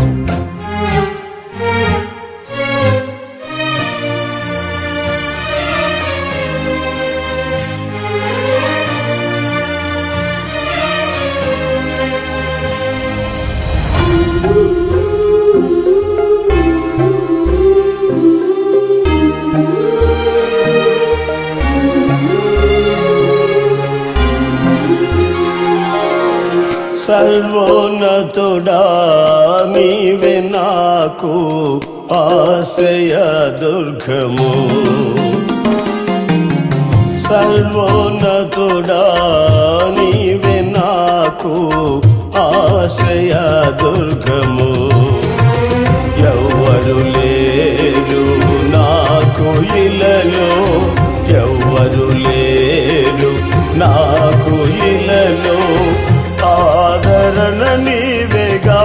సర్వోన్నతుడా నీవే నాకు ఆశ్రయ దుర్గము సర్వోన్నతుడా నీవే నాకు ఆశ్రయ దుర్గము ఎవ్వరు లేరు నాకు ఇలలో ఎవ్వరు లేరు నాకు ఇలలో ఆదరణ నీవేగా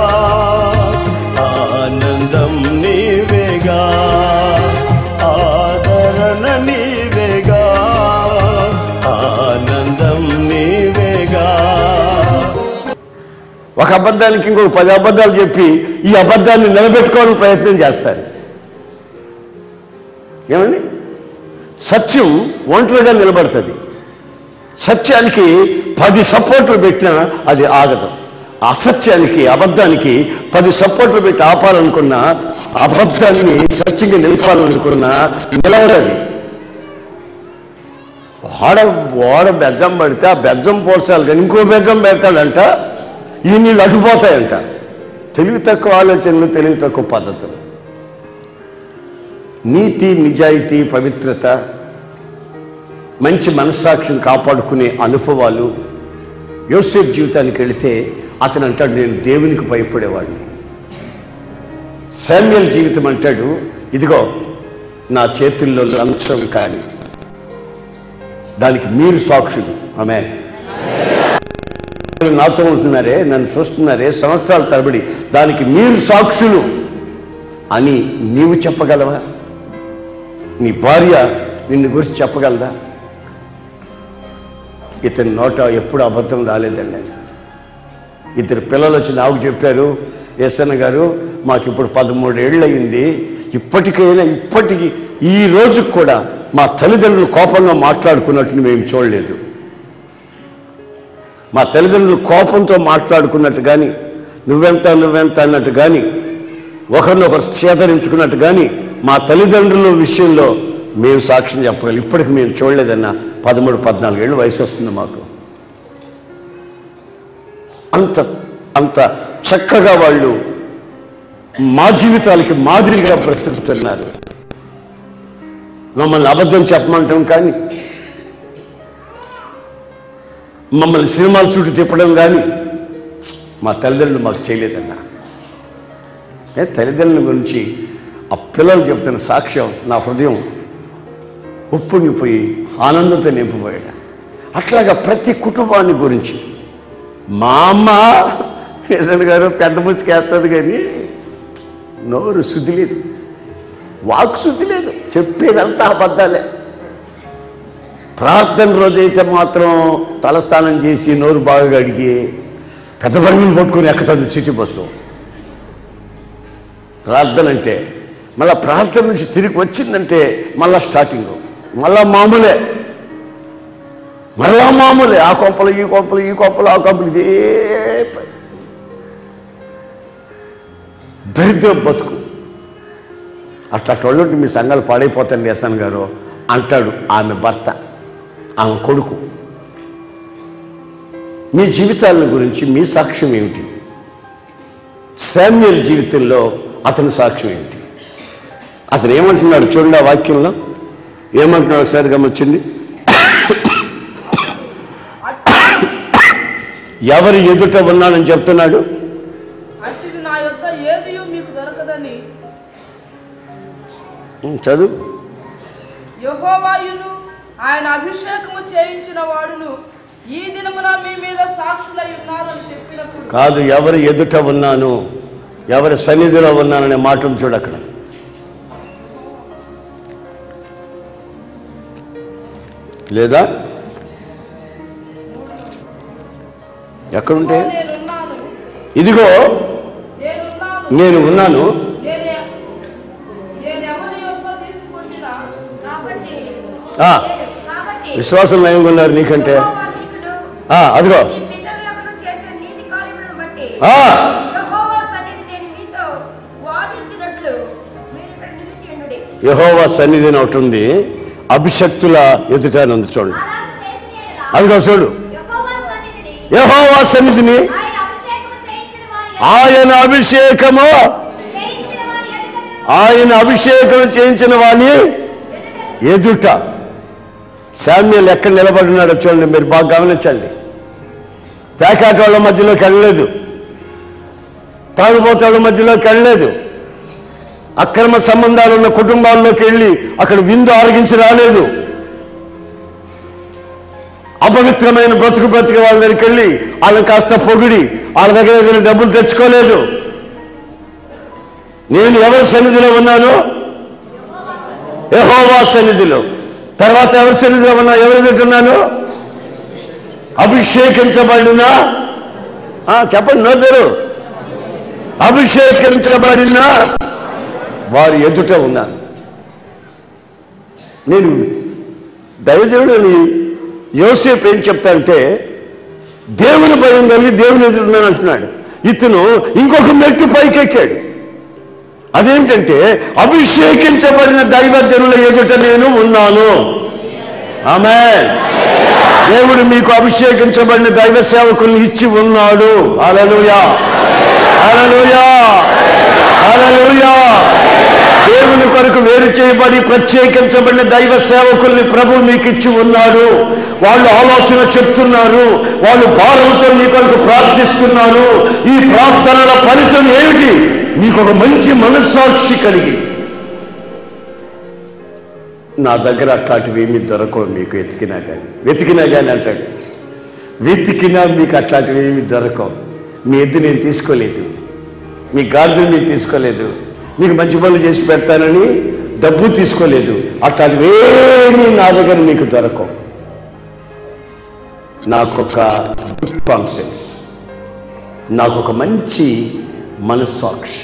ఆనందం నీవేగా ఆదరణ నీవేగా ఆనందం నీవేగా ఒక అబద్ధానికి ఇంకొక పది అబద్ధాలు చెప్పి ఈ అబద్ధాన్ని నిలబెట్టుకోవాలని ప్రయత్నం చేస్తారు ఏమండి సత్యం ఒంటరిగా నిలబడుతుంది సత్యానికి పది సపోర్ట్లు పెట్టినా అది ఆగదు అసత్యానికి అబద్ధానికి పది సపోర్ట్లు పెట్టి ఆపాలనుకున్న అబద్ధాన్ని సత్యంగా నిలపాలనుకున్న నిలవడది వాడ వాడ బెజ్జం పడితే ఆ బెజ్జం పోల్చాలి కానీ ఇంకో బెజ్జం పెడతాడంట ఈ నీళ్ళు అటుపోతాయంట తెలివి తక్కువ ఆలోచనలు తెలివి తక్కువ పద్ధతులు నీతి నిజాయితీ పవిత్రత మంచి మనస్సాక్షిని కాపాడుకునే అనుభవాలు యోసేఫ్ జీవితానికి వెళితే అతను అంటాడు నేను దేవునికి భయపడేవాడిని శామ్యుల్ జీవితం అంటాడు ఇదిగో నా చేతుల్లో లంచం కానీ దానికి మీరు సాక్షులు ఆమె నాతో ఉంటున్నారే నన్ను చూస్తున్నారే సంవత్సరాల తరబడి దానికి మీరు సాక్షులు అని నీవు చెప్పగలవా నీ భార్య నిన్ను గురించి చెప్పగలదా ఇతని నోట ఎప్పుడు అబద్ధం రాలేదండి ఇద్దరు పిల్లలు వచ్చి నాకు చెప్పారు ఎస్ఎన్ గారు మాకు ఇప్పుడు పదమూడేళ్ళు అయింది ఇప్పటికైనా ఇప్పటికి ఈ రోజుకి కూడా మా తల్లిదండ్రులు కోపంగా మాట్లాడుకున్నట్టు మేము చూడలేదు మా తల్లిదండ్రులు కోపంతో మాట్లాడుకున్నట్టు కానీ నువ్వెంత నువ్వెంత అన్నట్టు కానీ ఒకరినొకరు చేతరించుకున్నట్టు కానీ మా తల్లిదండ్రుల విషయంలో మేము సాక్ష్యం చెప్పగలం ఇప్పటికి మేము చూడలేదన్న పదమూడు పద్నాలుగేళ్ళు వయసు వస్తుంది మాకు అంత అంత చక్కగా వాళ్ళు మా జీవితాలకి మాదిరిగా బ్రతుకుతున్నారు మమ్మల్ని అబద్ధం చెప్పమంటాం కానీ మమ్మల్ని సినిమాల చుట్టూ తిప్పడం కానీ మా తల్లిదండ్రులు మాకు చేయలేదన్నా ఏ తల్లిదండ్రుల గురించి ఆ పిల్లలు చెప్తున్న సాక్ష్యం నా హృదయం ఉప్పొంగిపోయి ఆనందంతో నింపిపోయాడు అట్లాగా ప్రతి కుటుంబాన్ని గురించి మా అమ్మ కేసన్ గారు పెద్ద ముచ్చుకేస్తుంది కానీ నోరు శుద్ధి లేదు వాక్ శుద్ధి లేదు చెప్పేదంతా అబద్ధాలే ప్రార్థన రోజైతే మాత్రం తలస్నానం చేసి నోరు బాగా కడిగి పెద్ద బరుగులు పట్టుకొని ఎక్కుతుంది సిటీ బస్సు ప్రార్థన అంటే మళ్ళా ప్రార్థన నుంచి తిరిగి వచ్చిందంటే మళ్ళా స్టార్టింగ్ మళ్ళా మామూలే మళ్ళా మామూలే ఆ కొంపలు ఈ కొంపలు ఈ కొంపలు ఆ కొంపలు ఇదే పని. దరిద్రం బతుకు అట్లా టొళ్ళుంటి మీ సంఘాలు పాడైపోతాండి ఎస్ఎన్ గారు అంటాడు ఆమె భర్త ఆమె కొడుకు మీ జీవితాల గురించి మీ సాక్ష్యం ఏమిటి శామ్యుల్ జీవితంలో అతని సాక్ష్యం ఏంటి అతను ఏమంటున్నాడు చూడండి ఆ వాక్యంలో ఏమంటున్నాడు ఒకసారి గమనించండి ఎవరి ఎదుట ఉన్నానని చెప్తున్నాడు అట్టిది నా యొద్ద ఏదియు మీకు దొరకదని ఉం, చదువు యెహోవాయును ఆయన అభిషేకము చేయించిన వాడును ఈ దినమున మీ మీద సాక్షులై ఉన్నారని చెప్పినప్పుడు కాదు ఎవరి ఎదుట ఉన్నాను ఎవరి సన్నిధిలో ఉన్నాననే మాటను చూడు అక్కడ లేదా ఎక్కడుంటే నేనున్నాను ఇదిగో నేనున్నాను నేను ఉన్నాను నేనే నేనెవరి యొక్క తీసుకుంటున్నా కాబట్టి ఆ. కాబట్టి విశ్వాసం నయంగా ఉన్నారు నీకంటే యెహోవా మీకును ఆ, అదిగో మీ పితరులకు చేసిన నీతి కార్యములను బట్టి ఆ, యెహోవా సన్నిధి నేను మీతో వాదించినట్లు మీరు ఇక్కడ నిలిచి ఉండుడి యెహోవా సన్నిధిని ఒకటి ఉంది అభిషక్తుల ఎదుట అని ఉంది చూడండి అలా చేసిన యెడల అదిగో చూడు యెహోవా సన్నిధిని యెహోవా సన్నిధిని ఆయన అభిషేకము చేయించిన వారి ఆయన అభిషేకము ఆయన చేయించిన వారి ఎదుటను అభిషేకం చేయించిన వాణి ఎదుట శామ్యుల్ ఎక్కడ నిలబడినాడో చూడండి మీరు బాగా గమనించండి ప్యాకాట్ వాళ్ళ మధ్యలోకి వెళ్ళలేదు తాగుబోతాళ్ళ మధ్యలోకి వెళ్ళలేదు అక్రమ సంబంధాలు ఉన్న కుటుంబాల్లోకి వెళ్ళి అక్కడ విందు ఆరగించి రాలేదు అపవిత్రమైన బ్రతుకు బ్రతికి వాళ్ళ దగ్గరికి వెళ్ళి వాళ్ళని కాస్త పొగిడి వాళ్ళ దగ్గర ఏదైనా డబ్బులు తెచ్చుకోలేదు నేను ఎవరి సన్నిధిలో ఉన్నాను యెహోవా సన్నిధిలో తర్వాత ఎవరి సన్నిధిలో ఉన్నా ఎవరు తింటున్నాను అభిషేకించబడిన ఆ, చెప్పండి నోదరు అభిషేకించబడిన వారి ఎదుట ఉన్నాను నేను దైవదేవుడు యోసేపు ఏం చెప్తా అంటే దేవుని భయం కలిగి దేవుని ఎదురున్నాను అంటున్నాడు ఇతను ఇంకొక మెట్టు పైకెక్కాడు అదేంటంటే అభిషేకించబడిన దైవజనుల ఎదుట నేను ఉన్నాను ఆమె దేవుడు మీకు అభిషేకించబడిన దైవ సేవకుల్ని ఇచ్చి ఉన్నాడు అలలుయా అలలుయా అలలుయా దేవుని కొరకు వేరు చేయబడి ప్రత్యేకించబడిన దైవ సేవకుల్ని ప్రభు మీకు ఇచ్చి ఉన్నాడు వాళ్ళు ఆలోచన చెప్తున్నారు వాళ్ళు భారంతో మీ కొరకు ప్రార్థిస్తున్నారు ఈ ప్రార్థనల ఫలితం ఏమిటి మీకు ఒక మంచి మనస్సాక్షి కలిగి నా దగ్గర అట్లాంటివి ఏమి దొరకవు మీకు వెతికినా కానీ వెతికినా కానీ అంటాడు వెతికినా మీకు అట్లాంటివి ఏమి దొరకవు మీ ఎద్దు నేను తీసుకోలేదు మీ గార్డెన్ నేను తీసుకోలేదు మీకు మంచి పనులు చేసి పెడతానని డబ్బు తీసుకోలేదు అట్లాంటివి ఏమీ నా దగ్గర మీకు దొరకవు నాకొక కాన్సెన్స్ నాకొక మంచి మనస్సాక్షి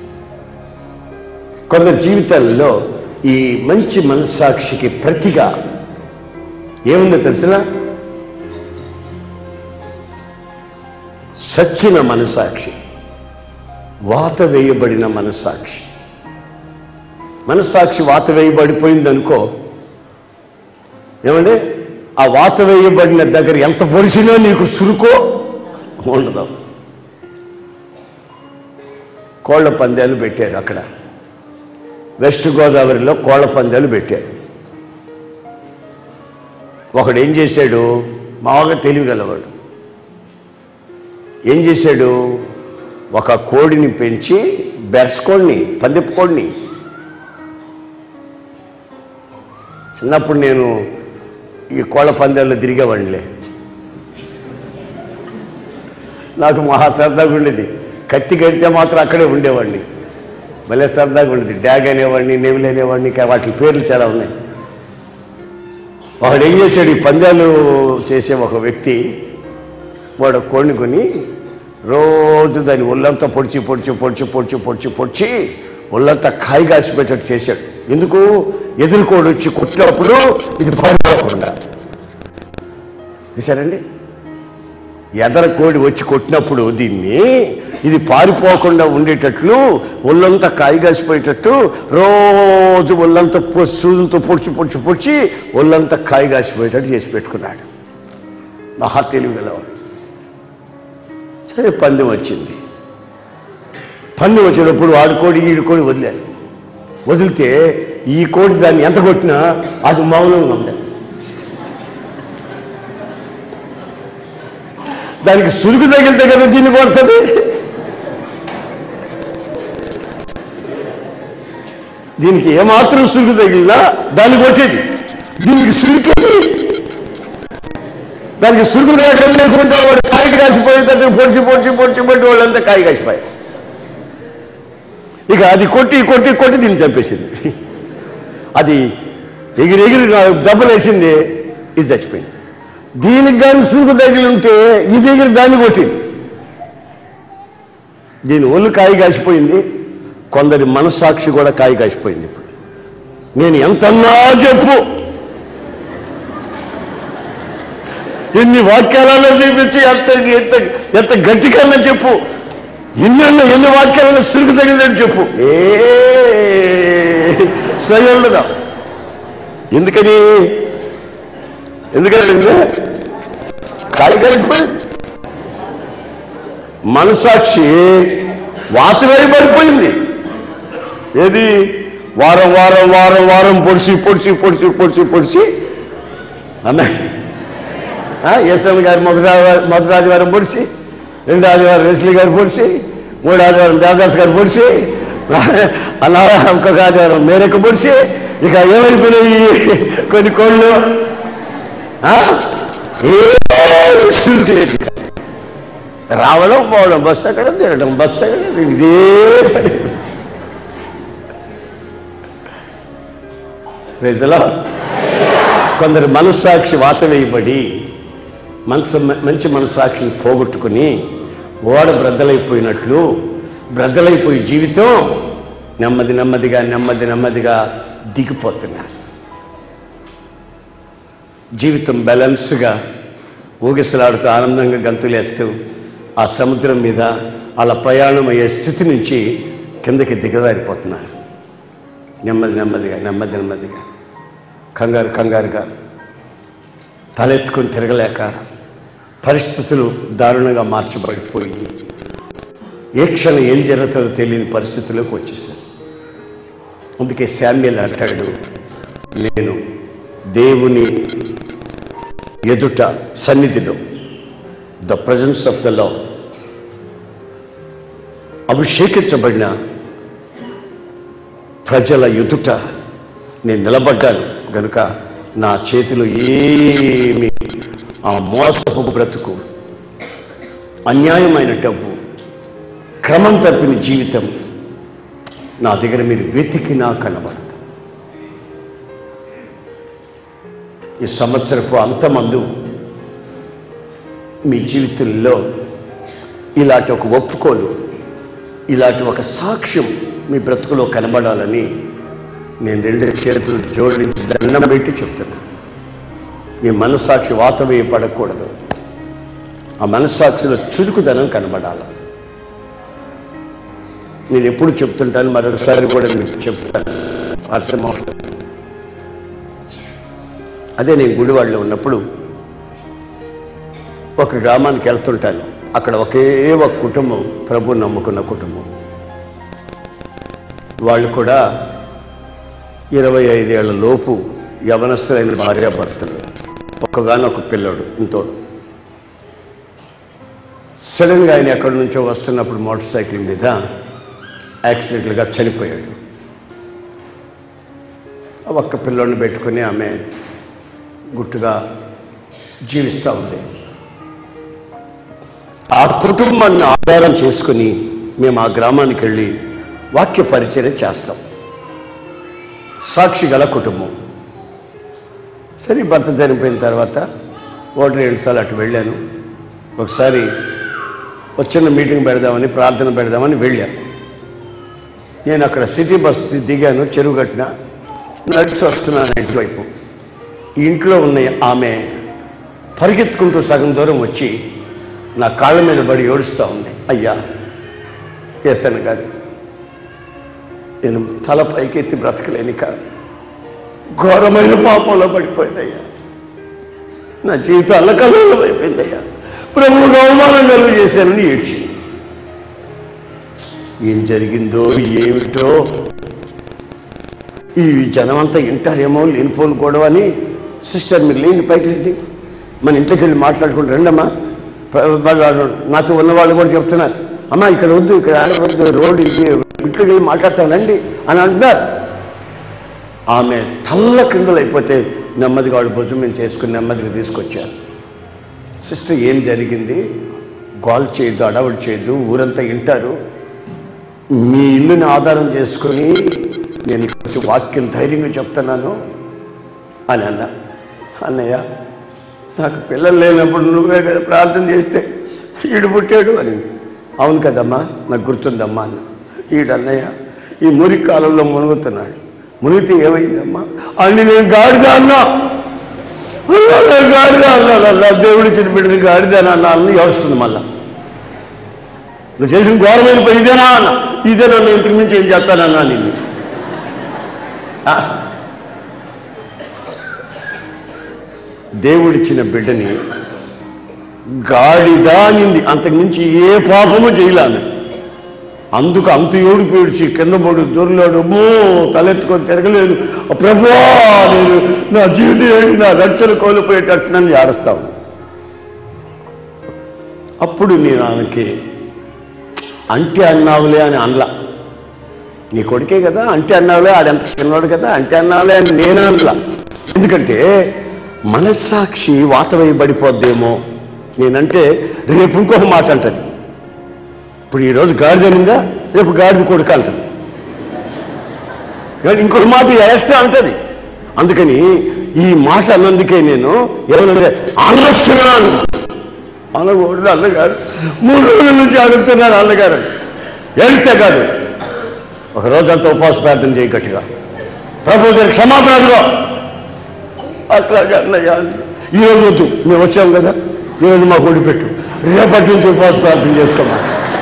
కొందరి జీవితాల్లో ఈ మంచి మనస్సాక్షికి ప్రతిగా ఏముందో తెలిసిన సచ్చిన మనస్సాక్షి వాత వేయబడిన మనస్సాక్షి మనస్సాక్షి వాత వేయబడిపోయిందనుకో ఏమండి ఆ వాత వేయబడిన దగ్గర ఎంత పొడిచినా నీకు సురుకో ఉండదు కోళ్ల పందాలు పెట్టారు అక్కడ వెస్ట్ గోదావరిలో కోళ్ల పందాలు పెట్టారు ఒకడు ఏం చేశాడు బాగా తెలివిగలవాడు ఏం చేశాడు ఒక కోడిని పెంచి బెర్స్కోడిని పందిపు కోడిని చిన్నప్పుడు నేను ఈ కోళ్ళ పందాల్లో తిరిగేవాడిలే నాకు మహా సరదాగా ఉండేది కత్తి కడితే మాత్రం అక్కడే ఉండేవాడిని భలే సరదాగా ఉండేది డ్యాగ్ అనేవాడిని నెమిలి అనేవాడిని ఇంకా వాటి పేర్లు చాలా ఉన్నాయి వాడు ఏం చేశాడు ఈ పందాలు చేసే ఒక వ్యక్తి వాడు ఒక కోడిని కొని రోజు దాని ఒళ్ళంతా పొడిచి పొడిచి పొడిచి పొడిచి పొడిచి పొడిచి ఒళ్ళంతా కాయ కాసి పెట్టేట్టు చేశాడు ఎందుకు ఎదురుకోడు వచ్చి కొట్టినప్పుడు ఇది పారిపోకుండా చూసారండి ఎదర కోడి వచ్చి కొట్టినప్పుడు దీన్ని ఇది పారిపోకుండా ఉండేటట్లు ఒళ్ళంతా కాయగాసిపోయేటట్టు రోజు ఒళ్ళంతా పొ- సూదులతో పొడిచి పొడిచి పొడిచి ఒళ్ళంతా కాయగాసిపోయేటట్టు చేసి పెట్టుకున్నాడు మహా తెలివి గలవాడు సరే పందెం వచ్చింది పందెం వచ్చినప్పుడు వాడు కోడి ఈడు కోడి వదిలారు వదిలితే ఈ కోడి దాన్ని ఎంత కొట్టినా అది మౌనంగా ఉండదు దానికి సురుకు తగిలితే కదా దీన్ని కొడుతుంది దీనికి ఏమాత్రం సురుకు తగిలినా దాన్ని కొట్టేది దీనికి సురుకేది దానికి సురుకు లేకుండా లేకుండా వాడు కాయకి కాసిపోయేటట్టు పొడిచి పొడిచి పొడిచి పొట్టి వాళ్ళంతా కాయ కాసిపోయాయి ఇక అది కొట్టి కొట్టి కొట్టి దీన్ని చంపేసింది అది ఎగిరి ఎగిరి దెబ్బలు వేసింది ఇది చచ్చిపోయింది దీనికి కానీ సురుకు తగిలి ఉంటే ఇది ఎగిరి దాన్ని కొట్టింది దీని ఒళ్ళు కాయ కాసిపోయింది కొందరి మనస్సాక్షి కూడా కాయ కాసిపోయింది ఇప్పుడు నేను ఎంతన్నా చెప్పు ఎన్ని వాక్యాలలో చూపించి ఎంత ఎంత ఎంత గట్టికన్నా చెప్పు ఎన్నెన్న ఎన్ని వాక్యాలను సురుకు తగిలిదని చెప్పు ఏ సయ్యుండదా ఎందుకని ఎందుకని కాయ కలిగిపోయింది మనసాక్షి వాతవై పడిపోయింది ఏది వారం వారం వారం వారం పొడిచి పొడిచి పొడిచి పొడిచి పొడిచి అన్నాయి ఏసన్ గారు మొదటి ఆదివారం- మొదటి ఆదివారం పొడిచి రెండు ఆదివారం రెస్లీ గారు పొడిచి మూడు ఆదివారం దేవదాస్ గారు పొడిచి అలా ఇంకొక ఆదివారం మేరకు పొడిచి ఇక ఏమైపోయినాయి కొన్ని కోళ్ళు ఆ? ఏ సురుకు లేదు ఇక. రావడం పోవడం బస్సు అక్కడ తిరగడం బస్సు అక్కడ ఇదే పని ప్రజలో కొందరు మనస్సాక్షి వాత వేయబడి మనసు మంచి మనస్సాక్షిని పోగొట్టుకుని ఓడ బ్రద్దలైపోయినట్లు బ్రద్దలైపోయి జీవితం నెమ్మది నెమ్మదిగా నెమ్మది నెమ్మదిగా దిగిపోతున్నారు జీవితం బ్యాలెన్స్గా ఊగిసలాడుతూ ఆనందంగా గంతులేస్తూ ఆ సముద్రం మీద అలా ప్రయాణం అయ్యే స్థితి నుంచి కిందకి దిగజారిపోతున్నారు నెమ్మది నెమ్మదిగా నెమ్మది నెమ్మదిగా కంగారు కంగారుగా తలెత్తుకొని తిరగలేక పరిస్థితులు దారుణంగా మార్చబడిపోయి ఏ క్షణం ఏం జరుగుతుందో తెలియని పరిస్థితుల్లోకి వచ్చేసారు అందుకే శామ్యుల్ అంటాడు నేను దేవుని ఎదుట సన్నిధిలో the presence of the law అభిషేకించబడిన ప్రజల ఎదుట నేను నిలబడ్డాను గనుక నా చేతిలో ఏమి ఆ మోసపు బ్రతుకు అన్యాయమైన డబ్బు క్రమం తప్పిన జీవితం నా దగ్గర మీరు వెతికినా కనబడదు ఈ సంవత్సరపు అంతమందు మీ జీవితంలో ఇలాంటి ఒక ఒప్పుకోలు ఇలాంటి ఒక సాక్ష్యం మీ బ్రతుకులో కనబడాలని నేను రెండు చేతులు జోడించి దండం పెట్టి చెప్తున్నా మీ మనస్సాక్షి వాత వేయపడకూడదు ఆ మనస్సాక్షిలో చురుకుదనం కనబడాలి నేను ఎప్పుడు చెప్తుంటాను మరొకసారి కూడా మీకు చెప్తాను అర్థమవుతుంది అదే నేను గుడివాడలో ఉన్నప్పుడు ఒక గ్రామానికి వెళ్తుంటాను అక్కడ ఒకే ఒక కుటుంబం ప్రభు నమ్ముకున్న కుటుంబం వాళ్ళు కూడా ఇరవై ఐదేళ్ల లోపు యవనస్తులైన భార్యాభర్తలు ఒక్కగానొక పిల్లోడు ఇంతోడు సడన్గా ఆయన ఎక్కడి నుంచో వస్తున్నప్పుడు మోటార్ సైకిల్ మీద యాక్సిడెంట్లుగా చనిపోయాడు ఆ ఒక్క పిల్లోడిని పెట్టుకుని ఆమె గుట్టుగా జీవిస్తూ ఉంది ఆ కుటుంబాన్ని ఆధారం చేసుకుని మేము ఆ గ్రామానికి వెళ్ళి వాక్య పరిచయం చేస్తాం సాక్షి గల కుటుంబం సరే భర్త చనిపోయిన తర్వాత ఒకటి రెండు సార్లు అటు వెళ్ళాను ఒకసారి ఒక చిన్న మీటింగ్ పెడదామని ప్రార్థన పెడదామని వెళ్ళాను నేను అక్కడ సిటీ బస్ దిగాను చెరువు కట్టిన నడిచి వస్తున్నాను ఇటువైపు ఈ ఇంట్లో ఉన్న ఆమె పరిగెత్తుకుంటూ సగం దూరం వచ్చి నా కాళ్ళ మీద పడి ఏడుస్తూ ఉంది అయ్యా ఎస్ఎన్ గారు నేను తల పైకెత్తి బ్రతకలేని కాదు ఘోరమైన పాపంలో పడిపోయిందయ్యా నా జీవితం అల్లకల్లోలం అయిపోయిందయ్యా ప్రభువుకు అవమానం కలుగు చేశానని ఏడ్చింది ఏం జరిగిందో ఏమిటో ఈ జనం అంతా వింటారేమో లేనిపోను గొడవ అని సిస్టర్ మీరు లేని పైకి రండి మన ఇంట్లోకి వెళ్ళి మాట్లాడుకుంటూ రండమ్మా ప- వాళ్ళు నాతో ఉన్న వాళ్ళు కూడా చెప్తున్నారు అమ్మా ఇక్కడ వద్దు ఇక్కడ ఆడవద్దు రోడ్డు ఇది ఇంట్లోకి వెళ్ళి మాట్లాడతానండి అని అంటున్నారు ఆమె తల్ల కిందలు అయిపోతే నెమ్మదిగా వాడు భుజం మేము చేసుకుని నెమ్మదిగా తీసుకొచ్చారు సిస్టర్ ఏం జరిగింది గోల్ చేయొద్దు అడవుడు చేయొద్దు ఊరంతా వింటారు మీ ఇల్లుని ఆధారం చేసుకొని నేను కొంచెం వాక్యం ధైర్యంగా చెప్తున్నాను అని అన్న అన్నయ్య నాకు పిల్లలు లేనప్పుడు నువ్వే కదా ప్రార్థన చేస్తే ఈడు పుట్టాడు అని అవును కదమ్మా నాకు గుర్తుందమ్మా అన్న ఈడన్నయ్య ఈ మురికి కాలంలో మునుగుతున్నాడు మునిగితే ఏమైందమ్మా అన్ని నేను గాడిద అన్నా అన్నా, నేను గాడిద అన్నాను అన్నా దేవుడి ఇచ్చిన బిడ్డని గాడిద అన్నా అని ఏడుస్తుంది మళ్ళా నువ్వు చేసిన ఘోరమైన పని ఇదేనా అన్న ఇదేనా ఇంతకు మించి ఏం చేస్తానన్నా నిన్ను ఆ? దేవుడిచ్చిన బిడ్డని గాడిదా అనింది అంతకుమించి ఏ పాపము చేయలేను అందుకు అంత ఏడు పేడ్చి కింద పడు దొరలాడు అమ్మో తలెత్తుకొని తిరగలేను ప్రభువా నేను నా జీవితం ఏడి నా రక్షణ కోల్పోయేటట్టు నన్ను ఏడుస్తావు అప్పుడు నేను ఆమెకి అంటే అన్నావులే అని అనలా నీ కొడుకే కదా అంటే అన్నావులే ఆడెంత చిన్నవాడు కదా అంటే అన్నావులే అని నేను అనలా ఎందుకంటే మనస్సాక్షి వాత వేయబడిపోద్దేమో నేనంటే రేపు ఇంకొక మాట అంటది ఇప్పుడు ఈరోజు గాడిద నిందా రేపు గాడిద కొడుకు అంటది కానీ ఇంకొక మాట వేస్తే అంటది అందుకని ఈ మాట అన్నందుకే నేను ఏమన్నా అనొస్తున్నాను అనకూడదు అన్నగారు మూడు రోజుల నుంచి అడుగుతున్నారు అన్నగారు ఏడితే కాదు ఒక రోజంతా ఉపవాస ప్రార్థన చేయి గట్టిగా ప్రభు గారికి క్షమాపణ అడుగు అట్లాగే అన్నయ్య అంది. ఈరోజు వద్దు మేము వచ్చాం కదా ఈరోజు మాకు వండిపెట్టు రేపటి నుంచి ఉపవాస ప్రార్థన చేసుకోమా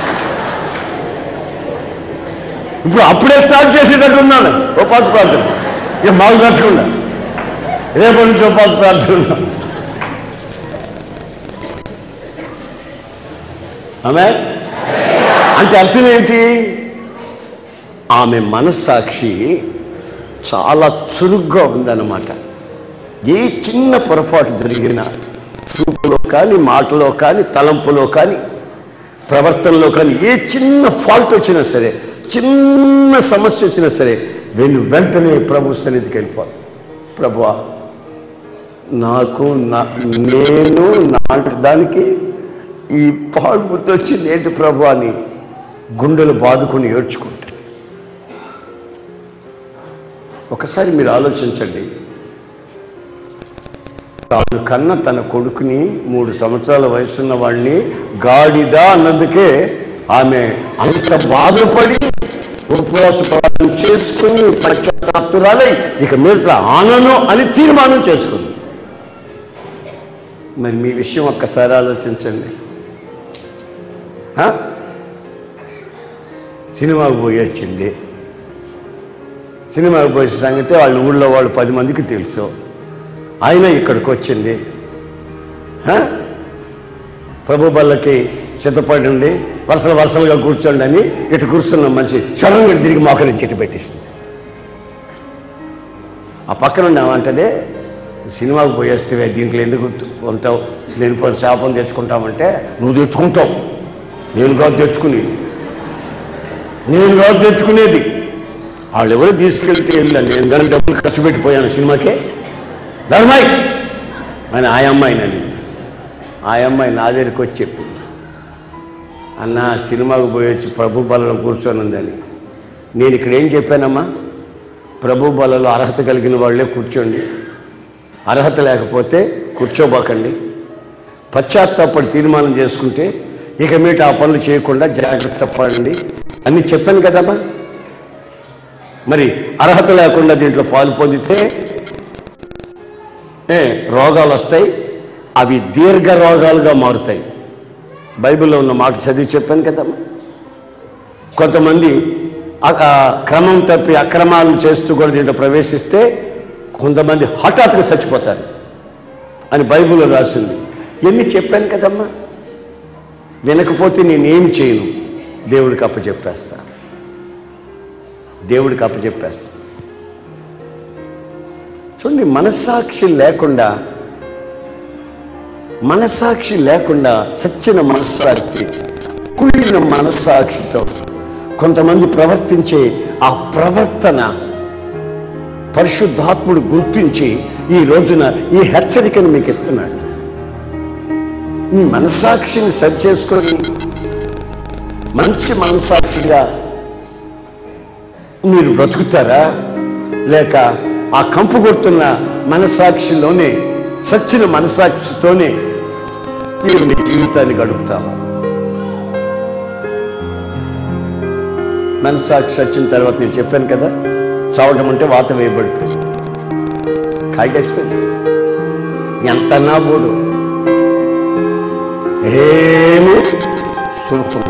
ఇప్పుడు అప్పుడే స్టార్ట్ చేసేటట్టు ఉన్నాను ఉపవాస ప్రార్థన ఇక మాకు నచ్చకుండా రేపటి నుంచి ఉపవాస ప్రార్థన ఉన్నాం ఆమె అంటే అర్థం ఏంటి ఆమె మనస్సాక్షి చాలా చురుగ్గా ఉందన్నమాట ఏ చిన్న పొరపాటు జరిగినా చూపులో కానీ మాటలో కానీ తలంపులో కానీ ప్రవర్తనలో కానీ ఏ చిన్న ఫాల్ట్ వచ్చినా సరే చిన్న సమస్య వచ్చినా సరే వెను వెంటనే ప్రభు సన్నిధికి వెళ్ళిపోదు ప్రభువా నాకు నా నేను నాటి దానికి ఈ పాడు బుద్ధి వచ్చింది ఏంటి ప్రభు అని గుండెలు బాదుకుని ఏడ్చుకుంటుంది ఒకసారి మీరు ఆలోచించండి తాను కన్న తన కొడుకుని మూడు సంవత్సరాల వయసున్న వాడిని గాడిద అన్నందుకే ఆమె అంత బాధపడి ఉపవాస ప్రార్థన చేసుకుని పశ్చాత్తాప్తురాలై ఇక మీద ఆనను అని తీర్మానం చేసుకుంది మరి మీ విషయం ఒక్కసారి ఆలోచించండి హ? సినిమాకు పోయి వచ్చింది సినిమాకు పోయే సంగతి వాళ్ళ ఊళ్ళో వాళ్ళు పది మందికి తెలుసు ఆయన ఇక్కడికి వచ్చింది హ? ప్రభు బల్లకి సిద్ధపడండి వరుసలు వరుసలుగా కూర్చోండి అని ఇటు కూర్చున్న మనిషి సడన్గా తిరిగి మోకరించి ఇటు పెట్టేసింది ఆ పక్కన ఉన్నామంటదే సినిమాకు పోయేస్తే దీంట్లో ఎందుకు ఉంటావు నేను పోయి శాపం తెచ్చుకుంటామంటే నువ్వు తెచ్చుకుంటావు నేను కాదు తెచ్చుకునేది నేను కాదు తెచ్చుకునేది వాళ్ళు ఎవరు తీసుకెళ్తే వెళ్ళాను నేను కానీ డబ్బులు ఖర్చు పెట్టిపోయాను సినిమాకే ధర్మాయి అని ఆ అమ్మాయి నన్నింది ఆ అమ్మాయి నా దగ్గరికి వచ్చి చెప్పింది అన్న సినిమాకు పోయి వచ్చి ప్రభు బలలో కూర్చొని ఉందని నేను ఇక్కడ ఏం చెప్పానమ్మా ప్రభు బలలో అర్హత కలిగిన వాళ్ళే కూర్చోండి అర్హత లేకపోతే కూర్చోబాకండి పశ్చాత్తాపడి తీర్మానం చేసుకుంటే ఇక మీట ఆ పనులు చేయకుండా జాగ్రత్త పడండి అని చెప్పాను కదమ్మా మరి అర్హత లేకుండా దీంట్లో పాలు పొందితే ఏ, రోగాలు వస్తాయి అవి దీర్ఘ రోగాలుగా మారుతాయి బైబిల్లో ఉన్న మాట చదివి చెప్పాను కదమ్మా కొంతమంది ఆ- ఆ క్రమం తప్పి అక్రమాలు చేస్తూ కూడా దీంట్లో ప్రవేశిస్తే కొంతమంది హఠాత్తుగా చచ్చిపోతారు అని బైబిల్లో రాసింది ఎన్ని చెప్పాను కదమ్మా వినకపోతే నేనేం చేయను దేవుడికి అప్పచెప్పేస్తా దేవుడికి అప్పచెప్పేస్తా చూడండి మనస్సాక్షి లేకుండా మనస్సాక్షి లేకుండా సచ్చిన మనస్సాక్షి కుళ్ళిన మనస్సాక్షితో కొంతమంది ప్రవర్తించే ఆ ప్రవర్తన పరిశుద్ధాత్ముడు గుర్తించి ఈ రోజున ఈ హెచ్చరికను మీకు ఇస్తున్నాడు మీ మనస్సాక్షిని సరి చేసుకొని మంచి మనస్సాక్షిగా మీరు బ్రతుకుతారా లేక ఆ కంపు కొడుతున్న మనస్సాక్షిలోనే సచ్చిన మనస్సాక్షితోనే మీరు మీ జీవితాన్ని గడుపుతావా మనసాక్షి వచ్చిన తర్వాత నేను చెప్పాను కదా చావటం అంటే వాత వేయబడిపోయింది కాయకేసిపోయింది ఎంత నా బోడు ఏమి శుభం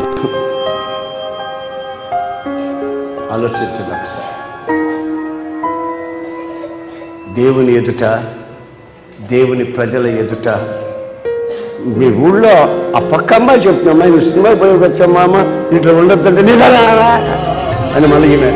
ఆలోచించండి ఒకసారి దేవుని ఎదుట దేవుని ప్రజల ఎదుట మీ ఊళ్ళో ఆ పక్క అమ్మాయి చెప్తున్నా అమ్మాయి నువ్వు సినిమా పోయి వచ్చామా అమ్మ ఇంట్లో ఉండొద్దంటే నిదానా అని మళ్ళీ ఈమె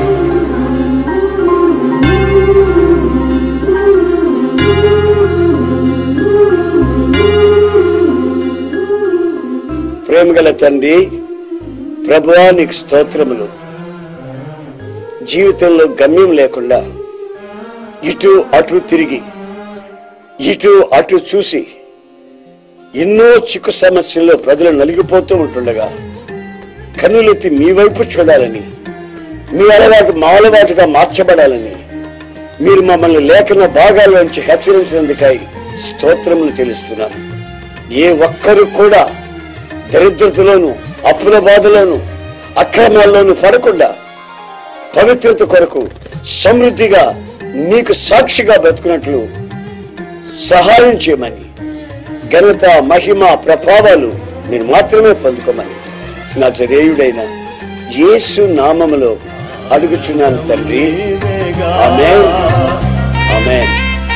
ప్రేమగల తండ్రి ప్రభువా నీకు స్తోత్రములు జీవితంలో గమ్యం లేకుండా ఇటు అటు తిరిగి ఇటు అటు చూసి ఎన్నో చిక్కు సమస్యల్లో ప్రజలు నలిగిపోతూ ఉంటుండగా కన్నులెత్తి మీ వైపు చూడాలని మీ అలవాటు మా అలవాటుగా మార్చబడాలని మీరు మమ్మల్ని లేఖన భాగాల నుంచి హెచ్చరించినందుకై స్తోత్రములు చెల్లిస్తున్నాను ఏ ఒక్కరు కూడా దరిద్రతలోను అప్పుల బాధలోను అక్రమాల్లోను పడకుండా పవిత్రత కొరకు సమృద్ధిగా నీకు సాక్షిగా బ్రతుకున్నట్లు సహాయం చేయమని ఘనత మహిమ ప్రభావాలు మీరు మాత్రమే పొందుకోమని నా జరేయుడైన యేసు నామములో అడుగుచున్నాను తండ్రి ఆమేన్ ఆమేన్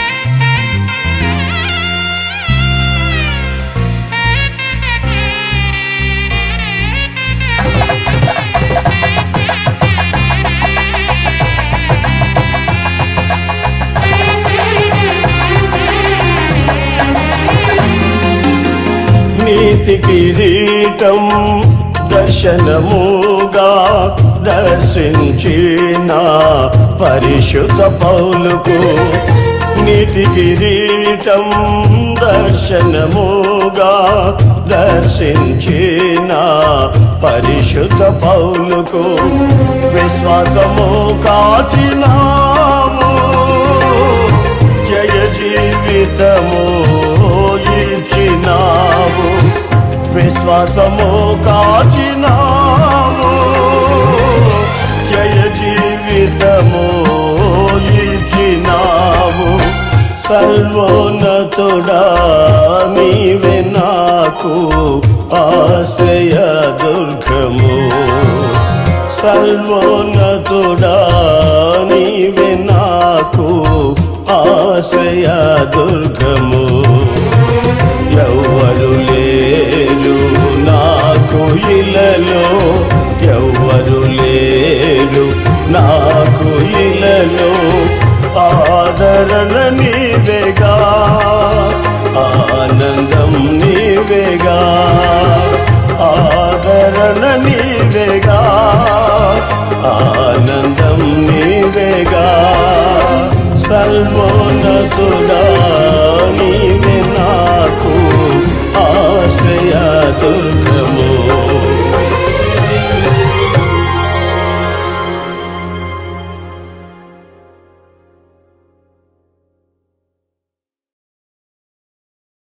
నీతి కిరీటం దర్శనముగా దర్శించిన పరిశుద్ధ పౌలుకు నీతి కిరీటం దర్శనముగా దర్శించిన పరిశుద్ధ పౌలుకు విశ్వాసము కాచినాము జయ జీవితము ఇచ్చినావు విశ్వాసము కాచినావు జయ జీవితము ఇచ్చినావు సర్వోన్నతుడా నీవే నాకు ఆశ్రయ దుర్గము సర్వోన్నతుడా నీవే నాకు ఆశ్రయ దుర్గము ఎవ్వరు లేరు నాకు ఇలలో ఎవ్వరు లేరు నాకు ఇలలో ఆదరణ నీవేగా ఆనందం నీవేగా ఆదరణ నీవేగా ఆనందం నీవేగా సర్వోన్నతుడా నీవే నాకు ఆశ్రయ దుర్గ